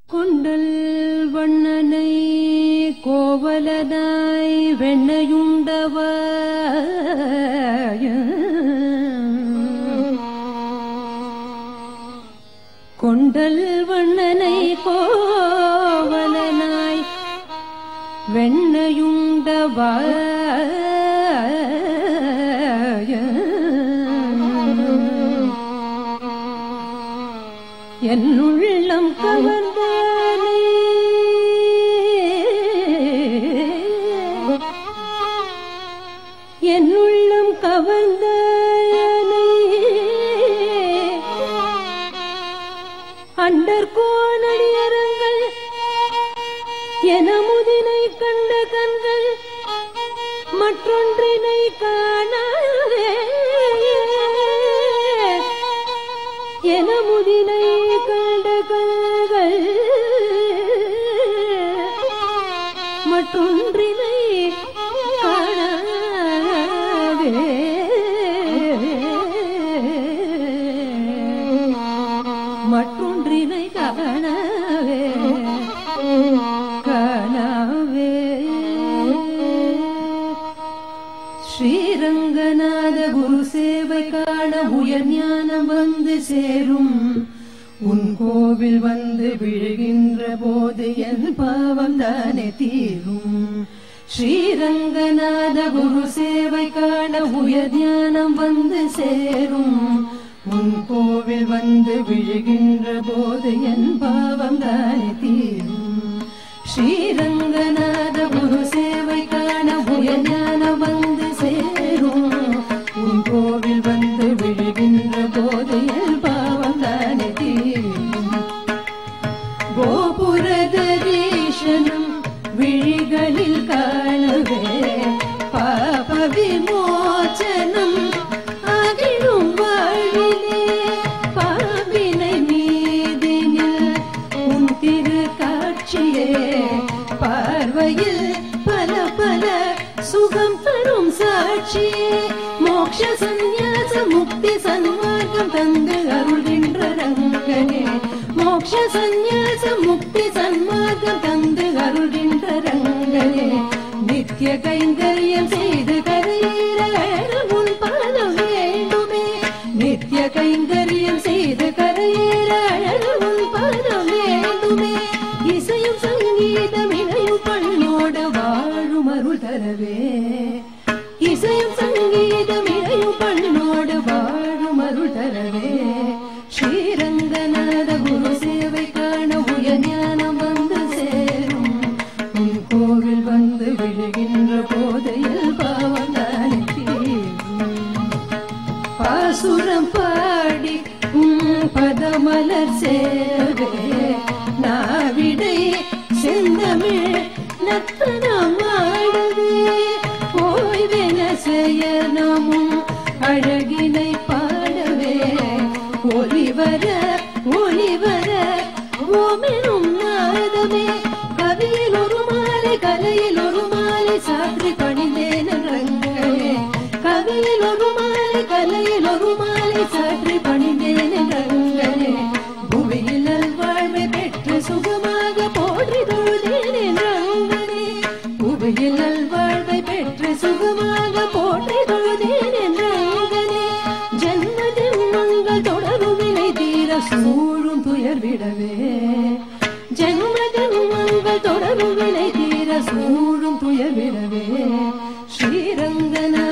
கொண்டல் வண்ணனை கோவலனாய் வெண்ணையுண்டவ கொண்டல் வண்ணனை கோவலனாய் வெண்ணையுண்டவ என்னுள்ளம் கவர்ந்தானே என்னுள்ளம் கவர்ந்தானே அண்டர் கோனடியரங்கள் எனமுதினை கண்ட கண்கள் மற்றொன்றினை காணாதே எனமுதினை கண்ட கண்கள் மற்றொன்றினை காணாதே மற்றொன்றினை காணவே காணவே ஸ்ரீரங்கநாத குரு சேவை காண உயர் ஞானம் வந்து சேரும் உன் கோவில் வந்து விழுகின்ற போது என் பாவம் தானே தீரும் ஸ்ரீரங்கநாத குரு சேவை காண உயர் ஞானம் வந்து சேரும் உன் கோவில் வந்து விழுகின்ற போது என் பாவம் தானே தீரும் ஸ்ரீரங்கநாத குரு சேவை காண உயர் ஞானம் வந்து சேரும் உன் கோவில் வந்து விழுகின்ற போது என் பாவம் தானே தீரும் கோபுரதீஷனும் விழிகளில் காணவே பாப விமோச்சனம் அகிலும் வாழிலே பாம்பினை மீதினில் உன் திரு காட்சியே பார்வையில் பல பல சுகம் தரும் சாட்சியே மோக்ஷ சந்நியாச முக்தி சன்மார்க்கம் தந்து அருள்கின்ற ரங்கனே மோக்ஷ சந்நியாச முக்தி சன்மார்க்கம் தந்து அருள்கின்ற ரங்கனே நித்திய கைங்கரியம் செய்து கரையேற உன் பாதம் வேண்டுமே நித்திய கைங்கரியம் செய்து கரையேற உன் பாதம் வேண்டுமே இசையும் சங்கீதம் இணையும் பண்ணோடு வாழும் அருள் தரவே இசையும் சங்கீதம் இணையும் பண்ணோடு வாழும் அருள் தரவே ஸ்ரீரங்கநாத குரு சேவை காண உயர் ஞானம் வந்து சேரும் உன் கோவில் வந்து விழுகின்ற போதையில் பாவம் தானே தீரும் பாசுரம் பாடி உம் பதமலர் சேரவே நாவிடை செந்தமிழ் நத்தனம் ஆடவே ஓய்வென செயனமும் அழகினை பாடவே ஒளிவர ஒளிவர ஓமெனும் நாதமே கவியில் ஒரு மாலை கலையில் ஒரு மாலை சாற்றி பணிந்தேன் ரங்கமே கவியில் ஒரு மாலை கலையில் ஒரு மாலை சாற்றி பணிந்தேன் ரங்கனே புவியில் நல்வாழ்வை பெற்று சுகமாக போற்றி தொழுதேன் ரங்கனே புவியில் நல்வாழ்வை பெற்று சுகமாக போற்றி தொழுதேன் ரங்கனே ஜன்ம ஜென்மங்கள் தொடரும் வினை தீர சூழும் துயர் விடவே ஜென்ம ஜென்மங்கள் தொடரும் வினை தீர சூழும் துயர் விடவே ஸ்ரீரங்கனா